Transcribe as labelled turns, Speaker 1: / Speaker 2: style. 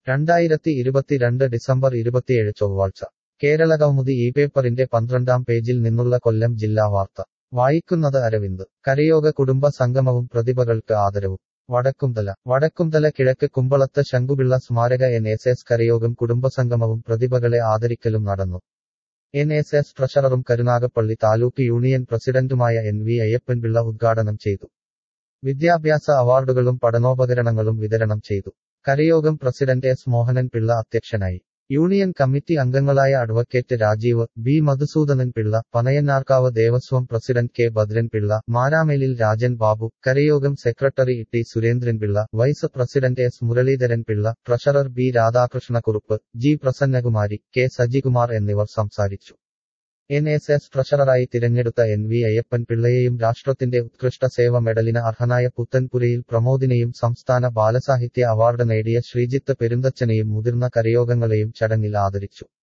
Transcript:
Speaker 1: രണ്ടായിരത്തി ഇരുപത്തിരണ്ട് ഡിസംബർ ഇരുപത്തിയേഴ് ചൊവ്വാഴ്ച കേരള കൗമുദി ഈ പേപ്പറിന്റെ പന്ത്രണ്ടാം പേജിൽ നിന്നുള്ള കൊല്ലം ജില്ലാ വാർത്ത വായിക്കുന്നത് അരവിന്ദ് കരയോഗ കുടുംബ സംഗമവും പ്രതിഭകൾക്ക് ആദരവും വടക്കുംതല വടക്കുംതല കിഴക്ക് കുമ്പളത്ത് ശങ്കുപിള്ള സ്മാരക എൻ എസ് എസ് കരയോഗം കുടുംബസംഗമവും പ്രതിഭകളെ ആദരിക്കലും നടന്നു എൻ എസ് എസ് ട്രഷററും കരുനാഗപ്പള്ളി താലൂക്ക് യൂണിയൻ പ്രസിഡന്റുമായ എൻ വി അയ്യപ്പൻപിള്ള ഉദ്ഘാടനം ചെയ്തു വിദ്യാഭ്യാസ അവാർഡുകളും പഠനോപകരണങ്ങളും വിതരണം ചെയ്തു കരയോഗം പ്രസിഡന്റ് എസ് മോഹനൻ പിള്ള അധ്യക്ഷനായി യൂണിയൻ കമ്മിറ്റി അംഗങ്ങളായ advocate Rajeev B Madhusoodanan Pillai Panayannarkavu Devaswom president K Bhadran Pillai മാരാമേലിൽ രാജൻ ബാബു കരയോഗം secretary T Surendran Pillai vice president S Muraleedharan Pillai treasurer B Radhakrishnakurup G Prasannakumari K Sajikumar എന്നിവർ സംസാരിച്ചു എൻ എസ് എസ് ട്രഷററായി തിരഞ്ഞെടുത്ത എൻ വി അയ്യപ്പൻ പിള്ളയെയും രാഷ്ട്രത്തിന്റെ ഉത്കൃഷ്ട സേവ മെഡലിന് അർഹനായ പുത്തൻപുരയിൽ പ്രമോദിനെയും സംസ്ഥാന ബാലസാഹിത്യ അവാർഡ് നേടിയ ശ്രീജിത്ത് പെരുന്തച്ചനെയും മുതിർന്ന കരയോഗങ്ങളെയും ചടങ്ങിൽ ആദരിച്ചു